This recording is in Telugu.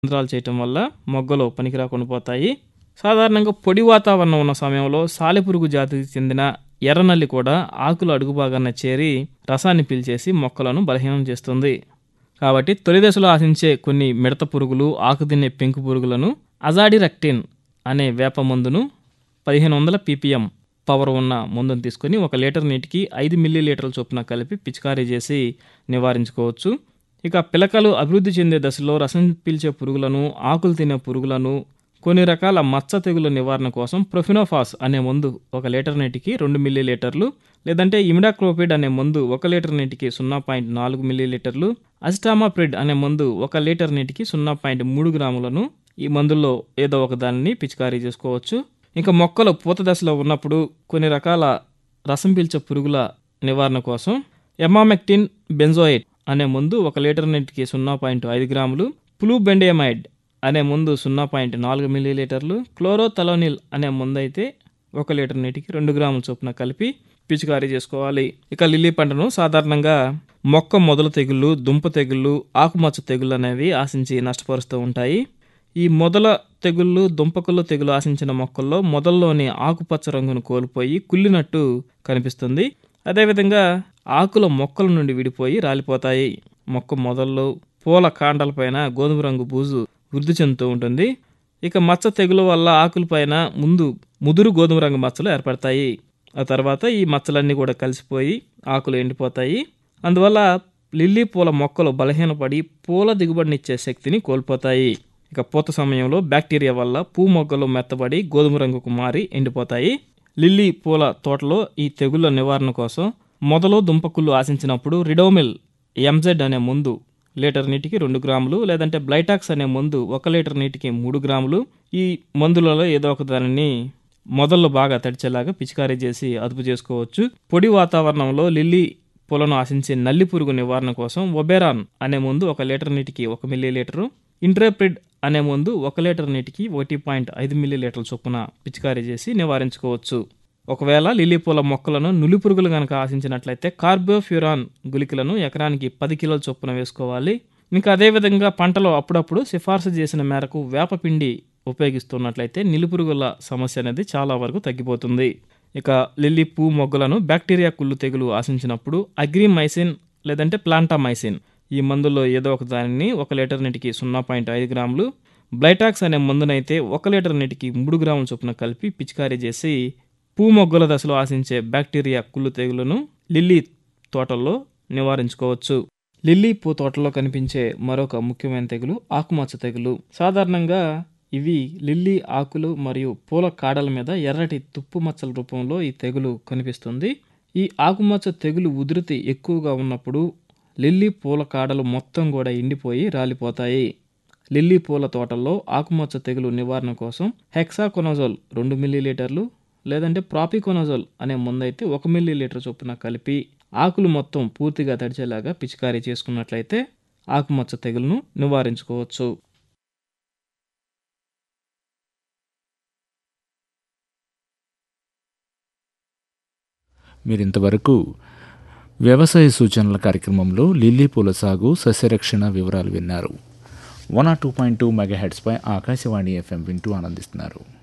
రంధ్రాలు చేయటం వల్ల మొగ్గలు పనికి రాకుండా పోతాయి సాధారణంగా పొడి వాతావరణం ఉన్న సమయంలో సాలెపురుగు జాతికి చెందిన ఎర్రనల్లి కూడా ఆకుల అడుగు భాగాన చేరి రసాన్ని పీల్చేసి మొక్కలను బలహీనం చేస్తుంది కాబట్టి తొలి దశలో ఆశించే కొన్ని మిడత పురుగులు ఆకు తినే పెంకు పురుగులను అజాడిరెక్టిన్ అనే వేప మందును పదిహేను వందల పీపీఎం పవర్ ఉన్న మందును తీసుకొని ఒక లీటర్ నీటికి ఐదు మిల్లీ లీటర్ల చొప్పున కలిపి పిచికారీ చేసి నివారించుకోవచ్చు ఇక పిలకలు అభివృద్ధి చెందే దశలో రసం పీల్చే పురుగులను ఆకులు తినే పురుగులను కొన్ని రకాల మచ్చ తెగుల నివారణ కోసం ప్రొఫినోఫాస్ అనే మందు ఒక లీటర్ నీటికి రెండు మిల్లీ లీటర్లు లేదంటే ఇమిడాక్లోపిడ్ అనే మందు ఒక లీటర్ నీటికి సున్నా పాయింట్ నాలుగు మిల్లీ లీటర్లు అజిటామాప్రిడ్ అనే మందు ఒక లీటర్ నీటికి సున్నా పాయింట్ మూడు గ్రాములను ఈ మందుల్లో ఏదో ఒక దానిని పిచికారీ చేసుకోవచ్చు ఇంకా మొక్కలు పూత దశలో ఉన్నప్పుడు కొన్ని రకాల రసం పీల్చే పురుగుల నివారణ కోసం ఎమామెక్టిన్ బెంజోయిట్ అనే మందు ఒక లీటర్ నీటికి సున్నా పాయింట్ ఐదు గ్రాములు ప్లూబెండియమైడ్ అనే మందు సున్నా పాయింట్ నాలుగు మిల్లీ లీటర్లు క్లోరోథలోనిల్ అనే మందు అయితే ఒక లీటర్ నీటికి రెండు గ్రాముల చొప్పున కలిపి పిచికారీ చేసుకోవాలి ఇక లిల్లీ పంటను సాధారణంగా మొక్క మొదలు తెగుళ్ళు దుంప తెగుళ్ళు ఆకుమచ్చ తెగుళ్ళు అనేవి ఆశించి నష్టపరుస్తూ ఉంటాయి ఈ మొదల తెగుళ్ళు దుంపకులు తెగులు ఆశించిన మొక్కల్లో మొదల్లోని ఆకుపచ్చ రంగును కోల్పోయి కుళ్ళినట్టు కనిపిస్తుంది అదేవిధంగా ఆకుల మొక్కల నుండి విడిపోయి రాలిపోతాయి మొక్క మొదల్లో పూల కాండాలపైన గోధుమ రంగు బూజు వృద్ధి చెందుతూ ఉంటుంది ఇక మచ్చ తెగుల వల్ల ఆకులపైన ముందు ముదురు గోధుమ రంగు మచ్చలు ఏర్పడతాయి ఆ తర్వాత ఈ మచ్చలన్నీ కూడా కలిసిపోయి ఆకులు ఎండిపోతాయి అందువల్ల లిల్లీ పూల మొక్కలు బలహీనపడి పూల దిగుబడినిచ్చే శక్తిని కోల్పోతాయి ఇక పూత సమయంలో బ్యాక్టీరియా వల్ల పూ మొగ్గలు మెత్తబడి గోధుమ రంగుకు మారి ఎండిపోతాయి లిల్లీ పూల తోటలో ఈ తెగుళ్ళ నివారణ కోసం మొదలు దుంపకుళ్ళు ఆశించినప్పుడు రిడోమిల్ ఎంజెడ్ అనే మందు లీటర్ నీటికి రెండు గ్రాములు లేదంటే బ్లైటాక్స్ అనే మందు ఒక లీటర్ నీటికి మూడు గ్రాములు ఈ మందులలో ఏదో ఒక దానిని మొదళ్ళు బాగా తడిచేలాగా పిచికారీ చేసి అదుపు చేసుకోవచ్చు పొడి వాతావరణంలో లిల్లీ పూలను ఆశించే నల్లి పురుగు నివారణ కోసం ఒబెరాన్ అనే మందు ఒక లీటర్ నీటికి ఒక మిల్లీ లీటరు ఇంట్రాప్రిడ్ అనే మందు ఒక లీటర్ నీటికి ఒకటి పాయింట్ ఐదు మిల్లీ లీటర్ల చొప్పున పిచికారీ చేసి నివారించుకోవచ్చు ఒకవేళ లిల్లీ పూల మొక్కలను నులి పురుగులు కనుక ఆశించినట్లయితే కార్బోఫ్యూరాన్ గుళికలను ఎకరానికి పది కిలోల చొప్పున వేసుకోవాలి ఇంకా అదేవిధంగా పంటలో అప్పుడప్పుడు సిఫార్సు చేసిన మేరకు వేపపిండి ఉపయోగిస్తున్నట్లయితే నిలుపురుగుల సమస్య అనేది చాలా వరకు తగ్గిపోతుంది ఇక లిల్లీ పూ మొగ్గలను బ్యాక్టీరియా కుళ్ళు తెగులు ఆశించినప్పుడు అగ్రిమైసిన్ లేదంటే ప్లాంటామైసిన్ ఈ మందుల్లో ఏదో ఒక దానిని ఒక లీటర్ నీటికి సున్నా పాయింట్ ఐదు గ్రాములు బ్లైటాక్స్ అనే మందునైతే ఒక లీటర్ నీటికి మూడు గ్రాముల చొప్పున కలిపి పిచికారీ చేసి పూ మొగ్గల దశలో ఆశించే బ్యాక్టీరియా కుళ్ళు తెగులను లిల్లీ తోటల్లో నివారించుకోవచ్చు లిల్లీ పూ తోటలో కనిపించే మరొక ముఖ్యమైన తెగులు ఆకుమచ్చ తెగులు సాధారణంగా ఇవి లిల్లీ ఆకులు మరియు పూల కాడల మీద ఎర్రటి తుప్పు మచ్చల రూపంలో ఈ తెగులు కనిపిస్తుంది ఈ ఆకుమచ్చ తెగులు ఉధృతి ఎక్కువగా ఉన్నప్పుడు లిల్లీ పూల కాడలు మొత్తం కూడా ఎండిపోయి రాలిపోతాయి లిల్లీ పూల తోటల్లో ఆకుమచ్చ తెగులు నివారణ కోసం హెక్సాకొనజోల్ రెండు మిల్లీలీటర్లు లేదంటే ప్రాపికొనజోల్ అనే మందైతే ఒక మిల్లీ లీటర్ చొప్పున కలిపి ఆకులు మొత్తం పూర్తిగా తడిచేలాగా పిచికారీ చేసుకున్నట్లయితే ఆకుమచ్చ తెగులను నివారించుకోవచ్చు మీరు ఇంతవరకు వ్యవసాయ సూచనల కార్యక్రమంలో లిల్లీ పూల సాగు సస్యరక్షణ వివరాలు విన్నారు one R two point two mega హెడ్స్పై ఆకాశవాణి ఎఫ్ఎం వింటూ ఆనందిస్తున్నారు